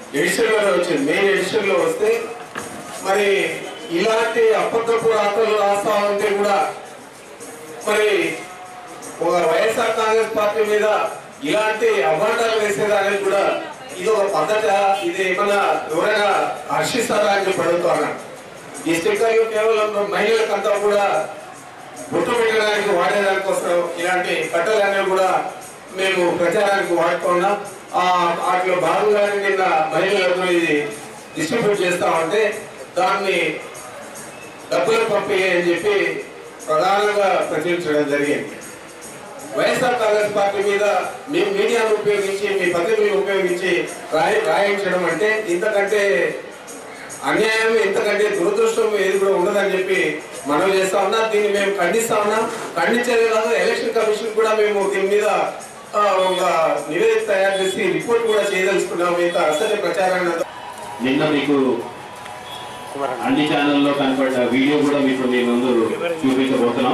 Edition లో వచ్చింది main edition లో వస్తే మరి ఇలాంటి అబద్ధపు రాతలు రాస్తా ఉంటే కూడా మరి ఒక వైఎస్ఆర్ కాంగ్రెస్ పార్టీ మీద ఇలాంటి అవాండాలు వేసేదానికి కూడా ఇది ఒక పద్ధత ఇది ఏమన్నా ఎవరైనా హర్షిస్తారా అని చెప్పి అడుగుతున్నా ఈ స్టిక్కర్లు కేవలం మహిళలకంతా కూడా బొట్టు పెట్టడానికి వాడేదానికోసం ఇలాంటి కట్టలన్నీ కూడా మేము ప్రచారానికి వాడుతున్నాం ఆ వాటిలో భాగంగానే నిన్న మహిళలకు ఇది డిస్ట్రిబ్యూట్ చేస్తా ఉంటే దాన్ని డబ్బులు పంపి అని చెప్పి ప్రధానంగా ప్రచురించడం జరిగింది వైఎస్ఆర్ కాంగ్రెస్ పార్టీ మీద మీ మీడియాను ఉపయోగించి మీ పత్రికలను ఉపయోగించి రాయి రాయించడం అంటే ఇంతకంటే అన్యాయం ఇంతకంటే దురదృష్టం ఏది కూడా ఉండదని చెప్పి మనం చేస్తా ఉన్నాం దీన్ని మేము ఖండిస్తా ఉన్నాం ఖండించేది కాదు ఎలక్షన్ కమిషన్ కూడా మేము దీని మీద ఆ, ఒక నివేదిక తయారు చేసి రిపోర్ట్ కూడా చేయదలుచుకున్నాం ఇంత అసలు ప్రచారాన్ని అంతా నిన్న మీకు అన్ని ఛానల్లో కనపడ్డ వీడియో కూడా మీకు మీ ముందు చూపించబోతున్నాం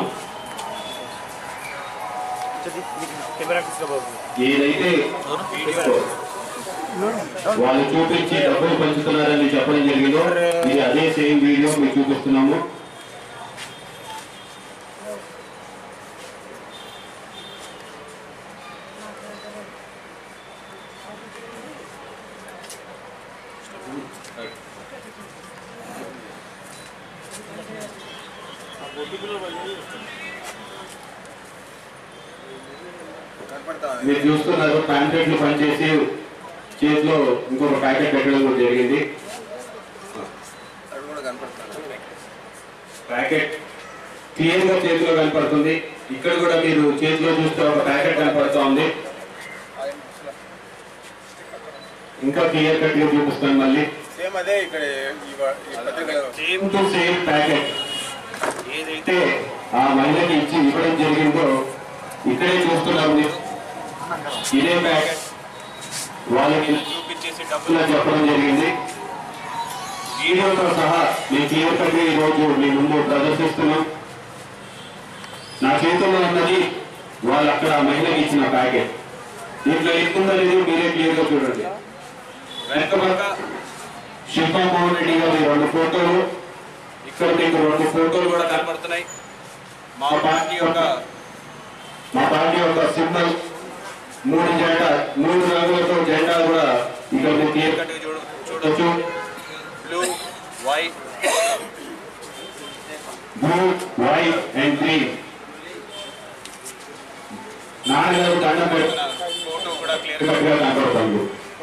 ఏదైతే వాళ్ళు చూపించి డబ్బులు పంచుతున్నారని చెప్పడం జరిగిందో ఇది అదే సేమ్ వీడియో మీకు చూపిస్తున్నాము మీరు చూస్తున్నారు ప్యాంప్లెట్లు పనిచేసి చేతిలో ఇంకొక ప్యాకెట్ పెట్టడం కూడా జరిగింది ప్యాకెట్ క్లియర్ గా చేతిలో కనపడుతుంది ఇక్కడ కూడా మీరు చేతిలో చూస్తే ఒక ప్యాకెట్ కనపడుతూ ఉంది ఇంకా క్లియర్ కట్ గా చూపిస్తాను మళ్ళీ సేమ్ అదే ఇక్కడ ఈ వ- ఈ పత్రికలో సేమ్ టు సేమ్ ప్యాకెట్ ఏదైతే ఆ మహిళకి ఇచ్చి ఇవ్వడం జరిగిందో ఇక్కడే చూస్తున్నాం మీరు. ఇదే ప్యాకెట్ వాళ్ళకి చూపించేసి డబ్బులు అని చెప్పడం జరిగింది వీడియోతో సహా మేము క్లియర్ కట్ ఈ రోజు మీ ముందు ప్రదర్శిస్తున్నాం నా చేతుల్లో ఉన్నది వాళ్ళు అక్కడ ఆ మహిళకి ఇచ్చిన ప్యాకెట్ దీంట్లో ఎక్కుందనేది మీరే క్లియర్ గా చూడండి వెనక పక్క శిల్పా మోహన్ రెడ్డి గారి రెండు ఫోటోలు ఇక్కడ మీకు రెండు ఫోటోలు కూడా కనబడుతున్నాయి మా పార్టీ యొక్క మా పార్టీ యొక్క సింబల్ మూడు జెండా మూడు రంగులతో జెండా కూడా ఇక్కడ మీరు క్లియర్ కట్ చూడ చూడొచ్చు blue white blue white and green నాన్నగారు దండం పెడుతున్న ఫోటో కూడా క్లియర్ కట్ గా కనబడుతుంది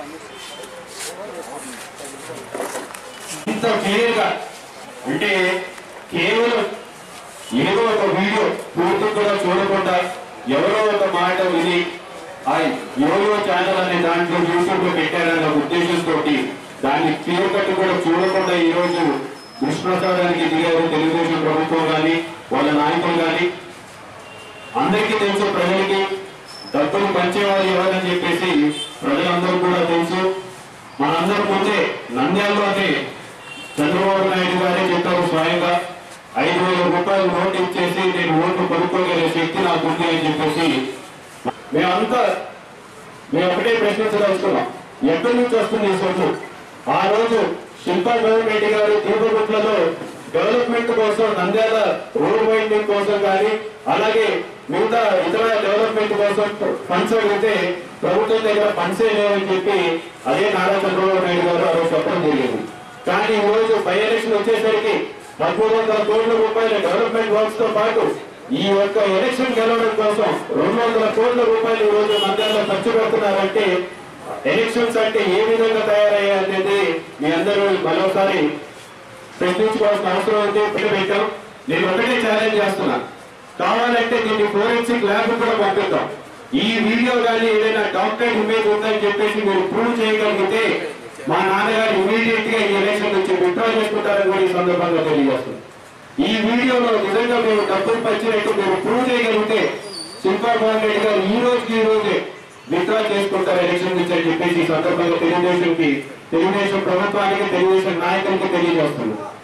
ఇంత క్లియర్ గా అంటే కేవలం ఏదో ఒక వీడియో పూర్తి కూడా చూడకుండా ఎవరో ఒక మాట విని ఆ యోయో ఛానల్ అనే దాంట్లో యూట్యూబ్ లో పెట్టారన్న ఉద్దేశంతో దాన్ని క్లియర్ కట్ కూడా చూడకుండా ఈ రోజు దుష్ప్రచారానికి దిగారు తెలుగుదేశం ప్రభుత్వం కానీ వాళ్ళ నాయకులు కానీ అందరికీ తెలుసు ప్రజలకి డబ్బులు పంచేవాళ్ళు ఎవరని చెప్పేసి ప్రజలందరూ కూడా తెలుసు మనందరి ముందే నంద్యాలలోనే చంద్రబాబు నాయుడు గారే చెప్పారు స్వయంగా ఐదు వేల రూపాయలు నోటు ఇచ్చేసి నేను ఓటు కొనుక్కోగలిగే శక్తి నాకు ఉంది అని చెప్పేసి మేమంతా మేము ఒకటే ప్రశ్నించదలుచుకున్నాం ఎక్కడి నుంచి వస్తుంది ఈ సొమ్ము ఆ రోజు శిల్పా గవర్నమెంట్ గారు దీపగుట్లలో డెవలప్మెంట్ కోసం నంద్యాల రోడ్ వైండింగ్ కోసం కానీ అలాగే మిగతా ఇతర డెవలప్మెంట్ కోసం ఫండ్స్ అడిగితే ప్రభుత్వం దగ్గర ఫండ్సే లేవని చెప్పి అదే నారా చంద్రబాబు నాయుడు గారు ఆ రోజు చెప్పడం జరిగింది కానీ ఈ రోజు బై ఎలక్షన్ వచ్చేసరికి పదమూడు వందల కోట్ల రూపాయల డెవలప్మెంట్ వర్క్స్ తో పాటు ఈ యొక్క ఎలక్షన్ గెలవడం కోసం రెండు వందల కోట్ల రూపాయలు ఈ రోజు మందిరంలో ఖర్చు పెడుతున్నారంటే ఎలక్షన్స్ అంటే ఏ విధంగా తయారయ్యాయి అనేది మీ అందరూ మరోసారి ప్రశ్నించుకోవాల్సిన అవసరం ఉంది ఇప్పుడు పెట్టాం నేను ఒకటే ఛాలెంజ్ చేస్తున్నా కావాలంటే దీన్ని ఫోరెన్సిక్ ల్యాబ్ కూడా పంపిద్దాం ఈ వీడియో కానీ ఏదైనా డాక్టర్ ఇమేజ్ ఉందని చెప్పేసి మీరు ప్రూవ్ చేయగలిగితే మా నాన్నగారు ఇమీడియట్ గా ఈ ఎలక్షన్ నుంచి విత్డ్రా చేసుకుంటారని కూడా ఈ సందర్భంగా తెలియజేస్తుంది ఈ వీడియోలో నిజంగా మేము డబ్బులు పంచినట్టు మీరు ప్రూవ్ చేయగలిగితే శిల్పా మోహన్ రెడ్డి గారు ఈ రోజుకి ఈ రోజే విత్డ్రా చేసుకుంటారు ఎలక్షన్ నుంచి అని చెప్పేసి ఈ సందర్భంగా తెలుగుదేశంకి తెలుగుదేశం ప్రభుత్వానికి తెలుగుదేశం నాయకులకి తెలియజేస్తున్నాం